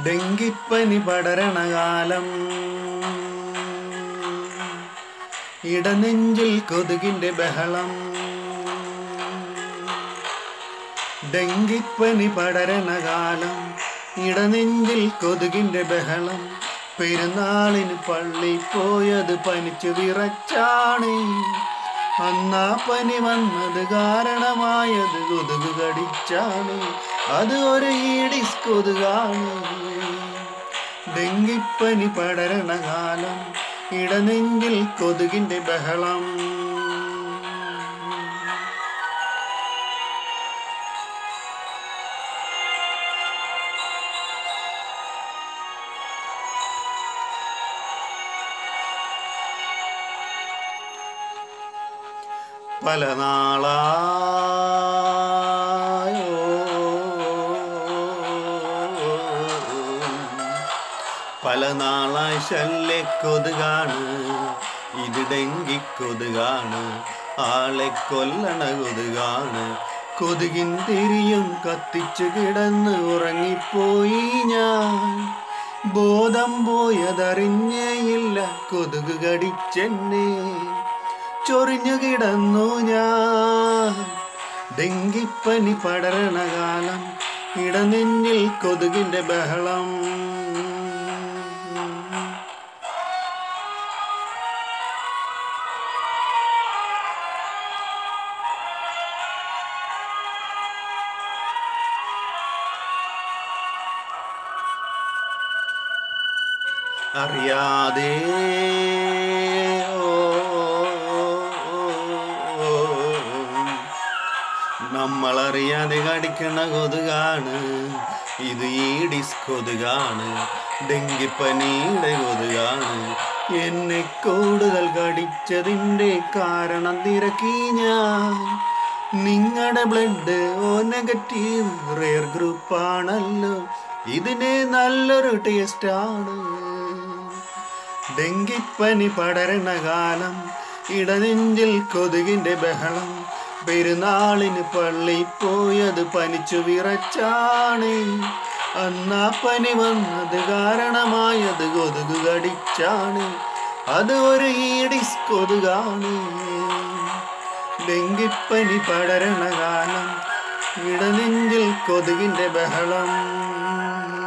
ഡെങ്കിപ്പനി പടരണ കാലം ഇടനെഞ്ചിൽ കൊതുകിന്റെ ബഹളം ഡെങ്കിപ്പനി പടരണ കാലം ഇടനെഞ്ചിൽ കൊതുകിന്റെ ബഹളം പെരുന്നാളിന് പള്ളി പോയത് പനിച്ചു വിറച്ചാണ് അന്നാ പനി വന്നത് കാരണമായത് കൊതുക് കടിച്ചാണ് അത് ഒരു ഈഡിസ് കൊതുകാണ് ഡെങ്കിപ്പനി പടരണ കാലം ഇടനെഞ്ചിൽ കൊതുകിന്റെ ബഹളം പല നാളായോ പല നാളായി ശല്യ കൊതുകാണ് ഇത് ഡെങ്കി കൊതുകാണ് ആളെ കൊല്ലണ കൊതുകാണ് കൊതുകിൻ തിരിയും കത്തിച്ചു കിടന്ന് ഉറങ്ങിപ്പോയി ഞാൻ ബോധം പോയതറിഞ്ഞേയില്ല കൊതുക് കടിച്ചെന്നെ ചൊറിഞ്ഞു കിടന്നു ഞാൻ ഡെങ്കിപ്പനി പടരണ കാലം ഇടനെഞ്ഞിൽ കൊതുകിന്റെ ബഹളം അറിയാതെ ഓ, നമ്മളറിയാതെ കടിക്കണ കൊതുകാണ് ഇത് ഈഡിസ് കൊതുകാണ് ഡെങ്കിപ്പനിയുടെ കൊതുകാണ് എന്നെ കൂടുതൽ കടിച്ചതിൻ്റെ കാരണം തിരക്കി ഞാൻ നിങ്ങളുടെ ബ്ലഡ് ഓ നെഗറ്റീവ് റെയർ ഗ്രൂപ്പാണല്ലോ ഇതിന് നല്ലൊരു ടേസ്റ്റാണ് ഡെങ്കിപ്പനി പടരണ കാലം ഇടനെഞ്ചിൽ കൊതുകിന്റെ ബഹളം പെരുന്നാളിന് പള്ളി പോയത് പനിച്ചു വിറച്ചാണ് അന്നാ പനി വന്നത് കാരണമായത് കൊതുക് കടിച്ചാണ് അത് ഒരു ഈഡിസ് കൊതുകാണ് ഡെങ്കിപ്പനി പടരണ കാലം ഇടനെഞ്ചിൽ കൊതുകിന്റെ ബഹളം